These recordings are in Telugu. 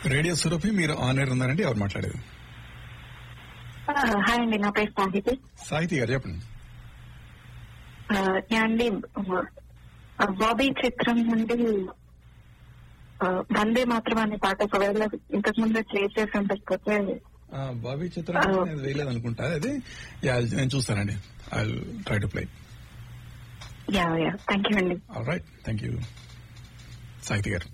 రేడియో సురభి మీరు ఆన్ ఎయిర్ ఉన్నారండి ఎవరు మాట్లాడేది హాయ్ అండి నా పేరు సాహితి సాహితీ గారు చెప్పండి ఆ, యా అండి ఆ, బాబీ చిత్రం నుండి ఆ, వందే మాత్రం అనే పాట ఒకవేళ ఇంతకు ముందు ప్లే చేసి ఉండకపోతే ఆ, బాబీ చిత్రం నేను వేయలేదు అనుకుంటా అది యా, నేను చూస్తానండి I try to play yeah yeah thank you అండి all right thank you Sahiti garu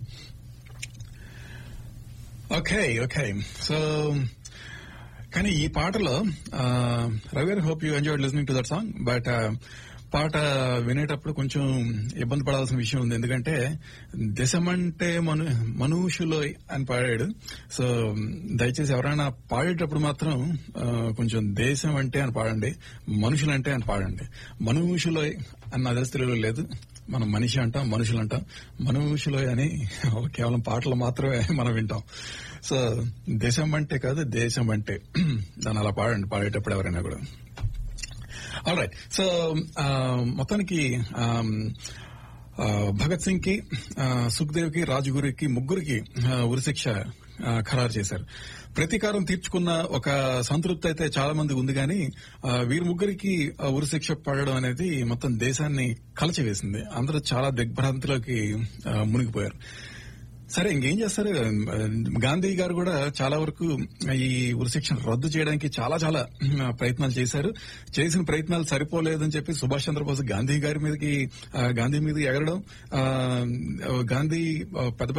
okay okay so కానీ ఈ పాటలో Ravi garu hope you enjoy listening to that song but పాట వినేటప్పుడు కొంచెం ఇబ్బంది పడాల్సిన విషయం ఉంది ఎందుకంటే దేశమంటే మను మనుషులో అని పాడాడు సో దయచేసి ఎవరైనా పాడేటప్పుడు మాత్రం ఆ, కొంచెం దేశం అంటే అని పాడండి మనుషులంటే అని పాడండి మనుషులో అన్న అదస్తులో లేదు మనం మనిషి అంటాం మనుషులు అంటాం మనుషులు అని కేవలం పాటలు మాత్రమే మనం వింటాం సో దేశం అంటే కాదు దేశం అంటే దాన్ని అలా పాడండి పాడేటప్పుడు ఎవరైనా కూడా ఆల్ రైట్ సో మొత్తానికి ఆమ్, ఆ, భగత్ సింగ్ కి ఆ, సుఖ్దేవ్ కి రాజ్గురికి ముగ్గురికి ఆ, ఉరిశిక్ష ఆ, ఖరారు చేశారు ప్రతీకారం తీర్చుకున్న ఒక సంతృప్తి అయితే చాలా మంది ఉంది కానీ ఆ, వీరి ముగ్గురికి ఆ, ఉరిశిక్ష పడడం అనేది మొత్తం దేశాన్ని కలచివేసింది అందరూ చాలా దిగ్భ్రాంతిలోకి ఆ, మునిగిపోయారు సరే ఇంకేం చేస్తారు గాంధీ గారు కూడా చాలా వరకు ఈ ఉరిశిక్షను రద్దు చేయడానికి చాలా చాలా ఉమ్, ప్రయత్నాలు చేశారు చేసిన ప్రయత్నాలు సరిపోలేదని చెప్పి సుభాష్ చంద్రబోస్ గాంధీ గారి మీదకి ఆ, గాంధీ మీద ఎగరడం ఆ, గాంధీ ఆ, పెద్ద పెద్ద